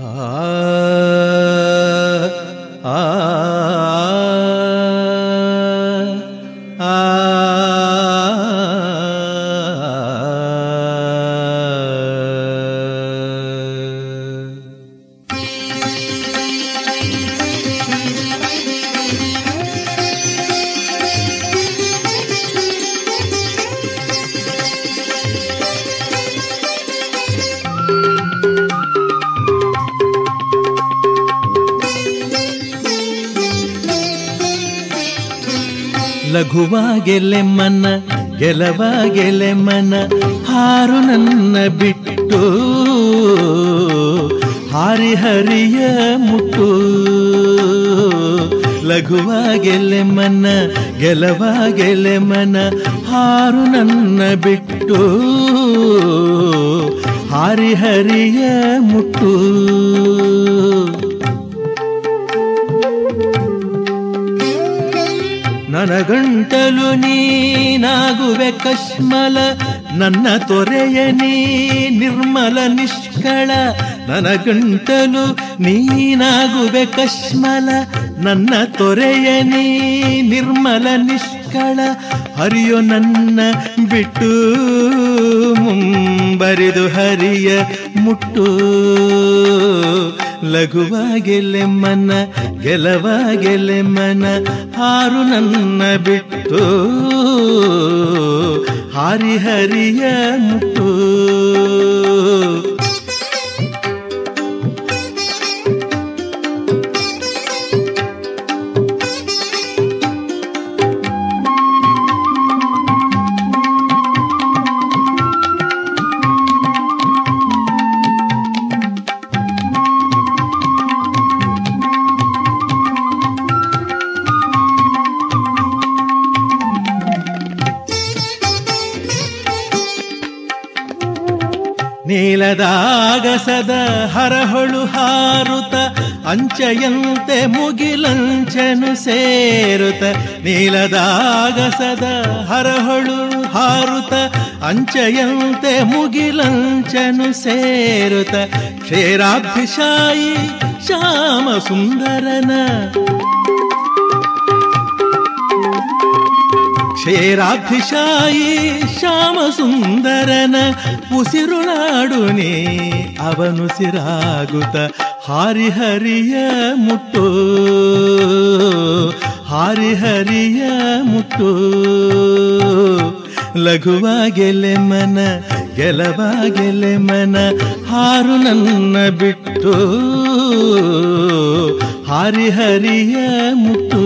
ಆ ಆ ಲಘುವಾಗೆಲೆ ಮನ ಗೆಲವಾಗೆಲೆ ಮನ ಹಾರು ನನ್ನ ಬಿಟ್ಟು ಹಾರಿ ಹರಿಯ ಮುಟ್ಟು ಲಘುವಾಗೆಲೆ ಮನ ಗೆಲವಾಗೆಲೆ ಮನ ಹಾರು ನನ್ನ ಬಿಟ್ಟು ಹಾರಿ ಹರಿಯ ಮುಟ್ಟು ನನಗಂಟಲು ನೀನಾಗುವೆ ಕಶ್ಮಲ ನನ್ನ ತೊರೆಯ ನೀ ನಿರ್ಮಲ ನಿಷ್ಕಳ ನನಗಂಟಲು ನೀನಾಗುವೆ ಕಶ್ಮಲ ನನ್ನ ತೊರೆಯ ನೀ ನಿರ್ಮಲ ನಿಷ್ಕಳ ಹರಿಯೋ ನನ್ನ ಬಿಟ್ಟು ಮುಂಬರಿದು ಹರಿಯ ಮುಟ್ಟು ಲಘುವಾಗೆಲೆ ಮನ ಗೆಲವಾಗೆಲೆ ಮನ ಹಾರು ನನ್ನ ಬಿಟ್ಟು ಹಾರಿ ಹರಿಯ ಮುಟ್ಟು ನೀಲದಾಗಸದ ಹರಹೊಳು ಹಾರುತ ಅಂಚೆಯಂತೆ ಮುಗಿಲಂಚನು ಸೇರುತ ನೀಲದಾಗಸದ ಹರಹೊಳು ಹಾರುತ ಅಂಚೆಯಂತೆ ಮುಗಿಲಂಚನು ಸೇರುತ ಕ್ಷೇರಾಭಿಷಾಯಿ ಶ್ಯಾಮ ಸುಂದರನ ಕ್ಷೇರಾಭಿಷಾಯಿ ಶ್ಯಾಮ ಸುಂದರನ ಉಸಿರುನಾಡು ನೀ ಅವನುಸಿರಾಗುತ್ತ ಹಾರಿಹರಿಯ ಮುಟ್ಟು ಹಾರಿಹರಿಯ ಮುಟ್ಟು ಲಘುವಾಗೆಲೆ ಮನ ಗೆಲವಾಗೆಲೆ ಮನ ಹಾರು ನನ್ನ ಬಿಟ್ಟು ಹಾರಿಹರಿಯ ಮುಟ್ಟು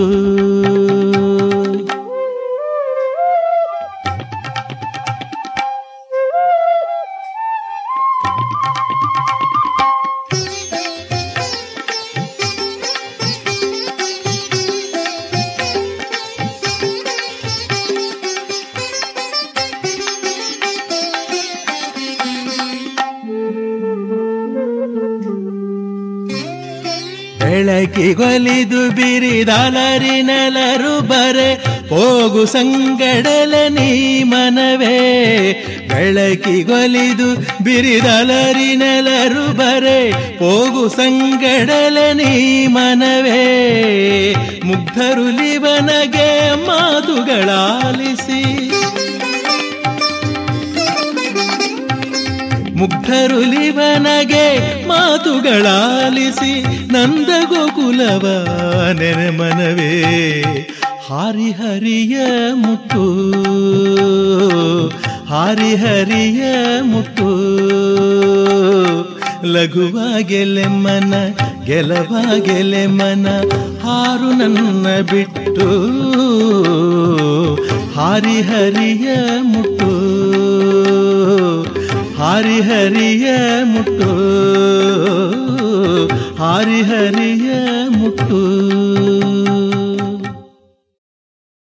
ಬೆಳಕಿಗೊಲಿದು ಬಿರಿದಲರಿ ನೆಲರು ಬರೆ ಹೋಗು ಸಂಗಡಲ ನೀ ಮನವೇ ಬೆಳಕಿಗೊಲಿದು ಬಿರಿದಲರಿ ನೆಲರು ಬರೆ ಹೋಗು ಸಂಗಡಲ ನೀ ಮನವೇ ಮುಗ್ಧರುಲಿವನಗೆ ಮಾತುಗಳಾಲಿಸಿ ಮುಗ್ಧರುಲಿವನಗೆ ಮಾತುಗಳಾಲಿಸಿ ನಂದ ಗೋಕುಲವ ನೆನೆ ಮನವೇ ಹಾರಿಹರಿಯ ಮುಟ್ಟು ಹಾರಿಹರಿಯ ಮುಟ್ಟು ಲಘುವಾಗೆಲೆ ಮನ ಗೆಲವಾಗೆಲೆ ಮನ ಹಾರು ನನ್ನ ಬಿಟ್ಟು ಹಾರಿಹರಿಯ ಮುಟ್ಟು ಹಾರಿಹರಿಯ ಮುಟ್ಟು ಹಾರಿಹರಿಯ ಮುಟ್ಟು